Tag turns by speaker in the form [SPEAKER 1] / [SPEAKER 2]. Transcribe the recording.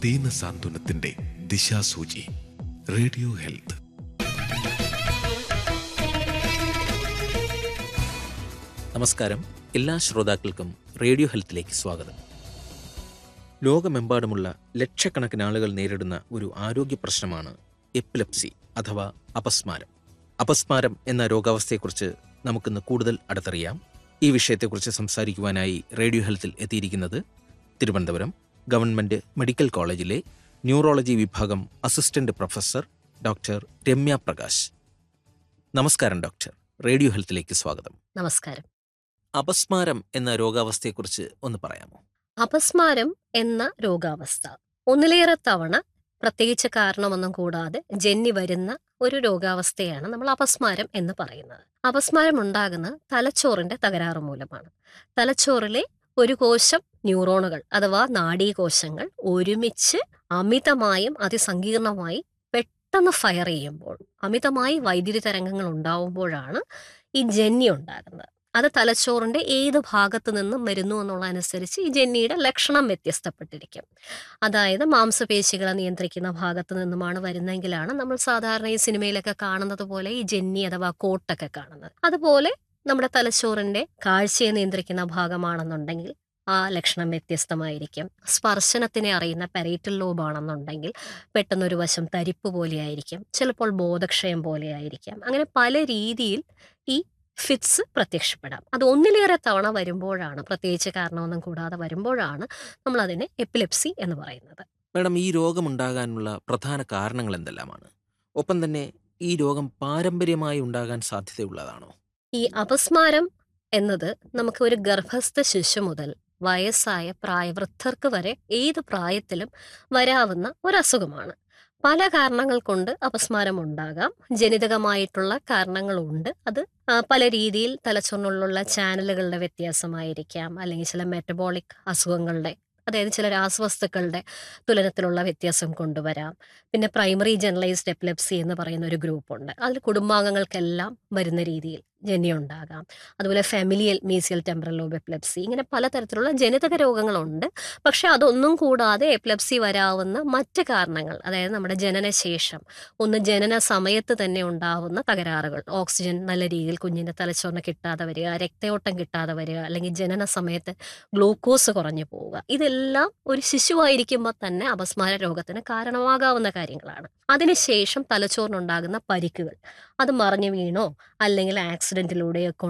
[SPEAKER 1] ദീന സാന്ത്വനത്തിന്റെ ദിശാസൂചി radio health
[SPEAKER 2] നമസ്കാരം എല്ലാ ശ്രോതാക്കൾക്കും റേഡിയോ ഹെൽത്തിലേക്ക് സ്വാഗതം ലോകമെമ്പാടുമുള്ള ലക്ഷക്കണക്കിന് ആളുകൾ നേരിടുന്ന ഒരു ആരോഗ്യ പ്രശ്നമാണ് എപ്പിലെപ്സി അഥവാ അപസ്മാരം അപസ്മാരം എന്ന രോഗാവസ്ഥയെക്കുറിച്ച് നമുക്കിന്ന് കൂടുതൽ അടുത്തറിയാം ഈ വിഷയത്തെക്കുറിച്ച് സംസാരിക്കുവാനായി റേഡിയോ ഹെൽത്തിൽ എത്തിയിരിക്കുന്നത് തിരുവനന്തപുരം ഗവൺമെൻറ് മെഡിക്കൽ കോളേജിലെ ന്യൂറോളജി വിഭാഗം assistant professor doctor Ramya Prakash നമസ്കാരം ഡോക്ടർ റേഡിയോ ഹെൽത്തിലേക്ക് സ്വാഗതം
[SPEAKER 3] നമസ്കാരം
[SPEAKER 2] അപസ്മാരം എന്ന രോഗാവസ്ഥയെക്കുറിച്ച് ഒന്ന് പറയാമോ
[SPEAKER 3] അപസ്മാരം എന്ന രോഗാവസ്ഥ ഒന്നിലേറെ തവണ പ്രത്യേകിച്ച് കാരണമൊന്നും കൂടാതെ ജന്നി വരുന്ന ഒരു രോഗാവസ്ഥയാണ് നമ്മൾ അപസ്മാരം എന്ന് പറയുന്നത് അപസ്മാരം ഉണ്ടാകുന്നത് തലച്ചോറിന്റെ തകരാറ് മൂലമാണ് തലച്ചോറിലെ ഒരു കോശം ന്യൂറോണുകൾ അഥവാ നാഡീകോശങ്ങൾ ഒരുമിച്ച് അമിതമായും അതിസങ്കീർണമായി പെട്ടെന്ന് ഫയർ ചെയ്യുമ്പോൾ അമിതമായി വൈദ്യുതി തരംഗങ്ങൾ ഉണ്ടാവുമ്പോഴാണ് ഈ ജന്നി ഉണ്ടാകുന്നത് അത് തലച്ചോറിന്റെ ഏത് ഭാഗത്ത് നിന്നും വരുന്നു എന്നുള്ളതനുസരിച്ച് ഈ ജന്നിയുടെ ലക്ഷണം വ്യത്യസ്തപ്പെട്ടിരിക്കും അതായത് മാംസപേശികളെ നിയന്ത്രിക്കുന്ന ഭാഗത്ത് നിന്നുമാണ് വരുന്നതെങ്കിലാണ് നമ്മൾ സാധാരണ ഈ സിനിമയിലൊക്കെ കാണുന്നത് പോലെ ഈ ജന്നി അഥവാ കോട്ടൊക്കെ കാണുന്നത് അതുപോലെ നമ്മുടെ തലച്ചോറിന്റെ കാഴ്ചയെ നിയന്ത്രിക്കുന്ന ഭാഗമാണെന്നുണ്ടെങ്കിൽ ആ ലക്ഷണം വ്യത്യസ്തമായിരിക്കും സ്പർശനത്തിനെ അറിയുന്ന പെരേറ്റൽ ലോബാണെന്നുണ്ടെങ്കിൽ പെട്ടെന്നൊരു വശം തരിപ്പ് പോലെയായിരിക്കും ചിലപ്പോൾ ബോധക്ഷയം പോലെയായിരിക്കാം അങ്ങനെ പല രീതിയിൽ ഈ ഫിറ്റ്സ് പ്രത്യക്ഷപ്പെടാം അത് ഒന്നിലേറെ തവണ വരുമ്പോഴാണ് പ്രത്യേകിച്ച് കാരണമൊന്നും കൂടാതെ വരുമ്പോഴാണ് നമ്മൾ അതിനെ എപ്പിലെപ്സി എന്ന് പറയുന്നത്
[SPEAKER 2] മാഡം ഈ രോഗമുണ്ടാകാനുള്ള പ്രധാന കാരണങ്ങൾ എന്തെല്ലാമാണ് ഒപ്പം തന്നെ ഈ രോഗം പാരമ്പര്യമായി ഉണ്ടാകാൻ സാധ്യതയുള്ളതാണോ
[SPEAKER 3] ഈ അപസ്മാരം എന്നത് നമുക്ക് ഒരു ഗർഭസ്ഥ ശിശു മുതൽ വയസ്സായ പ്രായവൃദ്ധർക്ക് വരെ ഏത് പ്രായത്തിലും വരാവുന്ന ഒരു അസുഖമാണ് പല കാരണങ്ങൾ കൊണ്ട് അപസ്മാരം ഉണ്ടാകാം ജനിതകമായിട്ടുള്ള കാരണങ്ങളുണ്ട് അത് ആ, പല രീതിയിൽ തലച്ചോറിനുള്ളിലുള്ള ചാനലുകളുടെ വ്യത്യാസമായിരിക്കാം അല്ലെങ്കിൽ ചില മെറ്റബോളിക് അസുഖങ്ങളുടെ അതായത് ചില രാസവസ്തുക്കളുടെ തുലനത്തിലുള്ള വ്യത്യാസം കൊണ്ടുവരാം പിന്നെ പ്രൈമറി ജനറലൈസ്ഡ് എപ്പിലെപ്സി എന്ന് പറയുന്ന ഒരു ഗ്രൂപ്പുണ്ട് അതിൽ കുടുംബാംഗങ്ങൾക്കെല്ലാം വരുന്ന രീതിയിൽ ജന്യം ഉണ്ടാകാം അതുപോലെ familial mesial temporal lobe epilepsy ഇങ്ങനെ പലതരത്തിലുള്ള ജനിതക രോഗങ്ങളുണ്ട് പക്ഷെ അതൊന്നും കൂടാതെ എപ്പിലെപ്സി വരാവുന്ന മറ്റ് കാരണങ്ങൾ അതായത് നമ്മുടെ ജനനശേഷം ഒന്ന് ജനന സമയത്ത് തന്നെ ഉണ്ടാവുന്ന തകരാറുകൾ ഓക്സിജൻ നല്ല രീതിയിൽ കുഞ്ഞിൻ്റെ തലച്ചോറിന് കിട്ടാതെ വരിക രക്തയോട്ടം കിട്ടാതെ വരിക അല്ലെങ്കിൽ ജനന സമയത്ത് ഗ്ലൂക്കോസ് കുറഞ്ഞു പോവുക ഇതെല്ലാം ഒരു ശിശുവായിരിക്കുമ്പോൾ തന്നെ അപസ്മാര രോഗത്തിന് കാരണമാകാവുന്ന കാര്യങ്ങളാണ് അതിനുശേഷം തലച്ചോറിനുണ്ടാകുന്ന പരിക്കുകൾ അത് മറിഞ്ഞു വീണോ അല്ലെങ്കിൽ ആക്സിഡന്റിലൂടെയൊക്കെ